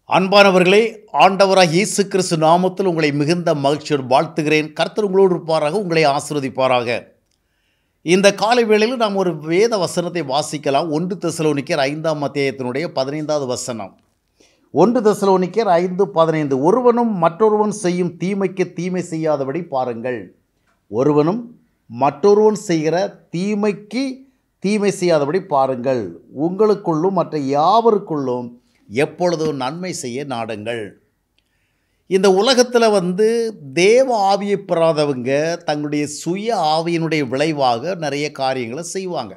அன்பானவர்களே ஆண்டவராக இயேசு கிறிஸ்து நாமத்தில் உங்களை மிகுந்த மகிழ்ச்சியோடு வாழ்த்துகிறேன் கர்த்தர் உங்களோடு இருப்பாராக உங்களை ஆசீர்வதிப்பாராக இந்த காலை வேளையில் நாம் ஒரு வேத வசனத்தை வாசிக்கலாம் ஒன்று தெசலோனிக்கர் ஐந்தாம் அத்தியாயத்தினுடைய பதினைந்தாவது வசனம் ஒன்று தெசலோனிக்கர் ஐந்து பதினைந்து ஒருவனும் மற்றொருவன் செய்யும் தீமைக்கு தீமை செய்யாதபடி பாருங்கள் ஒருவனும் மற்றொருவன் செய்கிற தீமைக்கு தீமை செய்யாதபடி பாருங்கள் உங்களுக்குள்ளும் மற்ற யாவருக்குள்ளும் எப்பொழுதும் நன்மை செய்ய நாடுங்கள் இந்த உலகத்தில் வந்து தேவ ஆவியை பெறாதவங்க தங்களுடைய சுய ஆவியினுடைய விளைவாக நிறைய காரியங்களை செய்வாங்க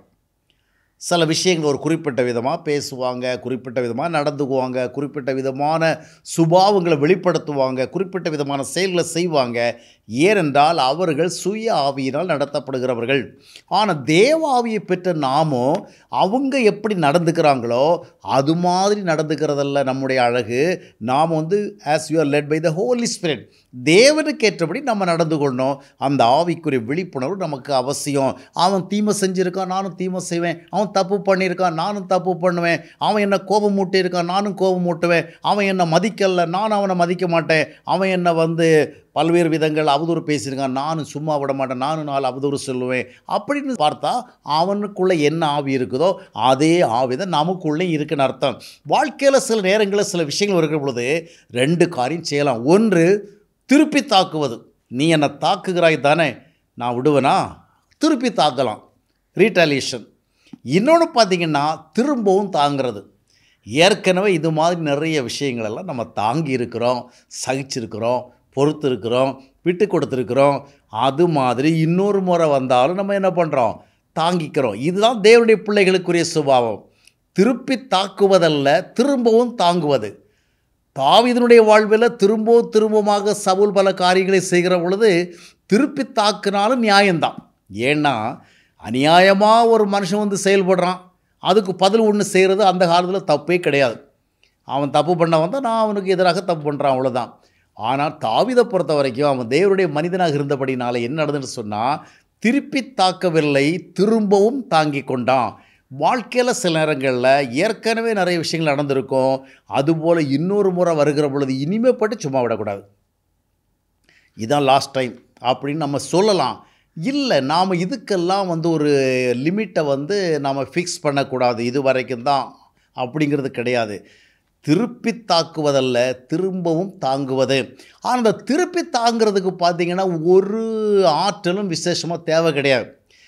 சில விஷயங்கள் ஒரு குறிப்பிட்ட விதமாக பேசுவாங்க குறிப்பிட்ட விதமாக நடந்துக்குவாங்க குறிப்பிட்ட விதமான சுபாவங்களை வெளிப்படுத்துவாங்க குறிப்பிட்ட விதமான செயல்களை செய்வாங்க ஏனென்றால் அவர்கள் சுய ஆவியினால் நடத்தப்படுகிறவர்கள் ஆனால் தேவ ஆவியை பெற்ற நாமோ அவங்க எப்படி நடந்துக்கிறாங்களோ அது மாதிரி நடந்துக்கிறதல்ல நம்முடைய அழகு நாம் வந்து as you are led by the Holy Spirit தேவனுக்கு ஏற்றபடி நம்ம நடந்து கொள்ளணும் அந்த ஆவிக்குரிய விழிப்புணர்வு நமக்கு அவசியம் அவன் தீமை செஞ்சுருக்கான் நானும் தீமை செய்வேன் அவன் தப்பு பண்ணியிருக்கான் நானும் தப்பு பண்ணுவேன் அவன் என்ன கோபம் மூட்டியிருக்கான் நானும் கோபம் மூட்டுவேன் அவன் என்னை மதிக்கலை நான் அவனை மதிக்க மாட்டேன் அவன் என்னை வந்து பல்வேறு விதங்கள் அவதூறு பேசியிருக்கான் நானும் சும்மா விட மாட்டேன் நானும் நாலு அவதூறு சொல்லுவேன் அப்படின்னு பார்த்தா அவனுக்குள்ளே என்ன ஆவி இருக்குதோ அதே ஆவி தான் நமக்குள்ளே இருக்குன்னு அர்த்தம் வாழ்க்கையில் சில நேரங்களில் சில விஷயங்கள் இருக்கிற பொழுது ரெண்டு காரியம் செய்யலாம் ஒன்று திருப்பி தாக்குவது நீ என்னை தாக்குகிறாய் தானே நான் விடுவேனா திருப்பி தாக்கலாம் ரீட்டாலியேஷன் இன்னொன்று பார்த்தீங்கன்னா திரும்பவும் தாங்கிறது ஏற்கனவே இது மாதிரி நிறைய விஷயங்களெல்லாம் நம்ம தாங்கி இருக்கிறோம் சகிச்சிருக்கிறோம் பொறுத்து இருக்கிறோம் விட்டு கொடுத்துருக்குறோம் அது மாதிரி இன்னொரு முறை வந்தாலும் நம்ம என்ன பண்ணுறோம் தாங்கிக்கிறோம் இதுதான் தேவனுடைய பிள்ளைகளுக்குரிய சுபாவம் திருப்பி தாக்குவதல்ல திரும்பவும் தாங்குவது தாவிதனுடைய வாழ்வில் திரும்பவும் திரும்பமாக சவுல் பல காரியங்களை செய்கிற பொழுது திருப்பி தாக்குனாலும் நியாயம்தான் ஏன்னா அநியாயமாக ஒரு மனுஷன் வந்து செயல்படுறான் அதுக்கு பதில் ஒன்று செய்கிறது அந்த காலத்தில் தப்பே கிடையாது அவன் தப்பு பண்ண வந்தால் நான் அவனுக்கு எதிராக தப்பு பண்ணுறான் அவ்வளோதான் ஆனால் தாவிதை பொறுத்த வரைக்கும் அவன் தேவனுடைய மனிதனாக இருந்தபடினால என்ன நடந்துன்னு சொன்னால் திருப்பி தாக்கவில்லை திரும்பவும் தாங்கி கொண்டான் வாழ்க்கையில் சில நேரங்களில் ஏற்கனவே நிறைய விஷயங்கள் நடந்திருக்கும் அதுபோல் இன்னொரு முறை வருகிற பொழுது இனிமேப்பட்டு சும்மா விடக்கூடாது இதான் லாஸ்ட் டைம் அப்படின்னு நம்ம சொல்லலாம் இல்லை நாம் இதுக்கெல்லாம் வந்து ஒரு லிமிட்டை வந்து நாம் ஃபிக்ஸ் பண்ணக்கூடாது இது வரைக்கும் தான் அப்படிங்கிறது கிடையாது திருப்பி தாக்குவதல்ல திரும்பவும் தாங்குவது ஆனால் அந்த திருப்பி தாங்கிறதுக்கு பார்த்திங்கன்னா ஒரு ஆற்றலும் விசேஷமாக தேவை கிடையாது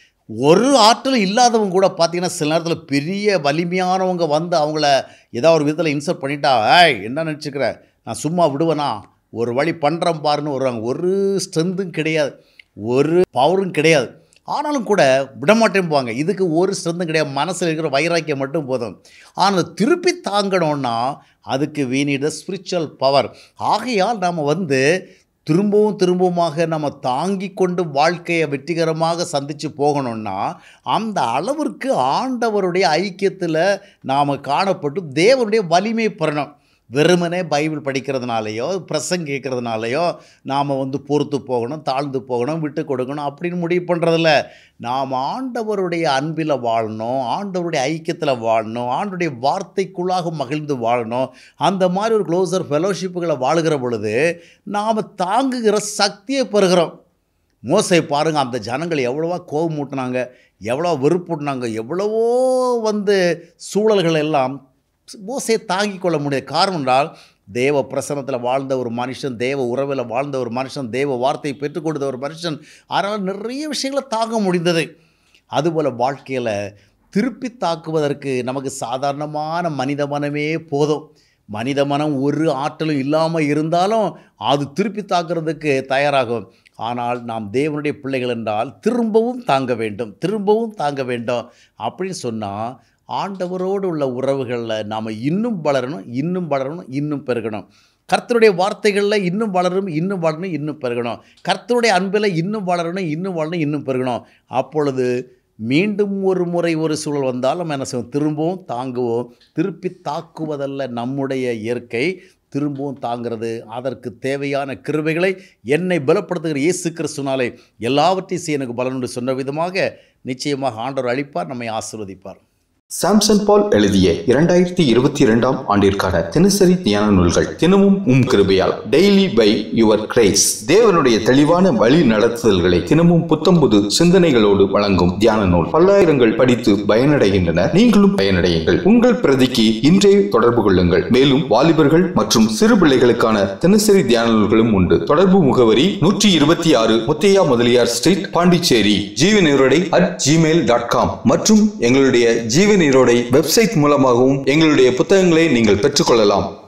ஒரு ஆற்றலும் இல்லாதவங்க கூட பார்த்திங்கன்னா சில நேரத்தில் பெரிய வலிமையானவங்க வந்து அவங்கள ஏதாவது ஒரு விதத்தில் இன்சர்ட் பண்ணிட்டா ஏய் என்ன நினச்சிக்கிற நான் சும்மா விடுவேனா ஒரு வழி பண்ணுறேன் பாருன்னு வருவாங்க ஒரு ஸ்ட்ரென்த்தும் கிடையாது ஒரு பவரும் கிடையாது ஆனாலும் கூட விடமாட்டேன் இதுக்கு ஒரு ஸ்ட்ரென்த்தும் கிடையாது மனசில் இருக்கிற வைராக்கியம் மட்டும் போதும் ஆனால் திருப்பி தாங்கணும்னா அதுக்கு வீ நீட் த ஸ்பிரிச்சுவல் பவர் ஆகையால் நாம் வந்து திரும்பவும் திரும்பவுமாக நம்ம தாங்கி கொண்டு வாழ்க்கையை வெற்றிகரமாக சந்தித்து போகணும்னா அந்த அளவிற்கு ஆண்டவருடைய ஐக்கியத்தில் நாம் காணப்பட்டு தேவனுடைய வலிமை பெறணும் வெறுமனே பைபிள் படிக்கிறதுனாலையோ பிரசங்க கேட்குறதுனாலையோ நாம் வந்து பொறுத்து போகணும் தாழ்ந்து போகணும் விட்டு கொடுக்கணும் அப்படின்னு முடிவு பண்ணுறதில்ல நாம் ஆண்டவருடைய அன்பில் வாழணும் ஆண்டவருடைய ஐக்கியத்தில் வாழணும் ஆண்டவருடைய வார்த்தைக்குள்ளாக மகிழ்ந்து வாழணும் அந்த மாதிரி ஒரு க்ளோசர் ஃபெலோஷிப்புகளை வாழுகிற பொழுது நாம் தாங்குகிற சக்தியை பெறுகிறோம் மோசை பாருங்கள் அந்த ஜனங்கள் எவ்வளவோ கோபம் மூட்டினாங்க எவ்வளோ வெறுப்புட்டினாங்க எவ்வளவோ வந்து சூழல்கள் எல்லாம் மோசையை தாங்கி கொள்ள முடியாது காரணம் என்றால் தேவ பிரசனத்தில் வாழ்ந்த ஒரு மனுஷன் தேவ உறவில் வாழ்ந்த ஒரு மனுஷன் தேவ வார்த்தையை பெற்றுக் கொடுத்த ஒரு மனுஷன் அதனால் நிறைய விஷயங்களை தாங்க முடிந்தது அதுபோல் வாழ்க்கையில் திருப்பி தாக்குவதற்கு நமக்கு சாதாரணமான மனித மனமே போதும் மனித மனம் ஒரு ஆற்றலும் இல்லாமல் இருந்தாலும் அது திருப்பி தாக்குறதுக்கு தயாராகும் ஆனால் நாம் தேவனுடைய பிள்ளைகள் என்றால் திரும்பவும் தாங்க வேண்டும் திரும்பவும் தாங்க வேண்டும் அப்படின்னு சொன்னால் ஆண்டவரோடு உள்ள உறவுகளில் நாம் இன்னும் வளரணும் இன்னும் வளரணும் இன்னும் பெருகணும் கர்த்தருடைய வார்த்தைகளில் இன்னும் வளரணும் இன்னும் வளரணும் இன்னும் பெருகணும் கர்த்தருடைய அன்பில் இன்னும் வளரணும் இன்னும் வளரணும் இன்னும் பெருகணும் அப்பொழுது மீண்டும் ஒரு முறை ஒரு சூழல் வந்தாலும் நம்ம என்ன செய்வோம் திரும்பவும் தாங்குவோம் திருப்பி தாக்குவதல்ல நம்முடைய இயற்கை திரும்பவும் தாங்கிறது அதற்கு தேவையான கிருவைகளை என்னை பலப்படுத்துகிற இயேசு கிறிஸ்துனாலே எல்லாவற்றையும் செய்ய எனக்கு பலனுண்டு சொன்ன விதமாக நிச்சயமாக ஆண்டவர் அளிப்பார் நம்மை ஆசீர்வதிப்பார் சாம்சன் பால் எழுதிய இரண்டாயிரத்தி இருபத்தி இரண்டாம் ஆண்டிற்கான தினசரி தியான நூல்கள் தினமும் உம் கிருபையால் டெய்லி பை யுவர் கிரேஸ் தேவனுடைய தெளிவான வழி நடத்துதல்களை தினமும் புத்தம்புது சிந்தனைகளோடு வழங்கும் தியான நூல் பல்லாயிரங்கள் படித்து பயனடைகின்றன நீங்களும் பயனடையுங்கள் உங்கள் பிரதிக்கு இன்றே தொடர்பு கொள்ளுங்கள் மேலும் வாலிபர்கள் மற்றும் சிறு பிள்ளைகளுக்கான தினசரி தியான நூல்களும் உண்டு தொடர்பு முகவரி நூற்றி இருபத்தி ஆறு Muthaiya Mudaliar street Pondicherry Jeevaneerodai at Gmail dot com மற்றும் எங்களுடைய ஜீவநீரோடை வெப்சைட் மூலமாகவும் எங்களுடைய புத்தகங்களை நீங்கள் பெற்றுக்கொள்ளலாம்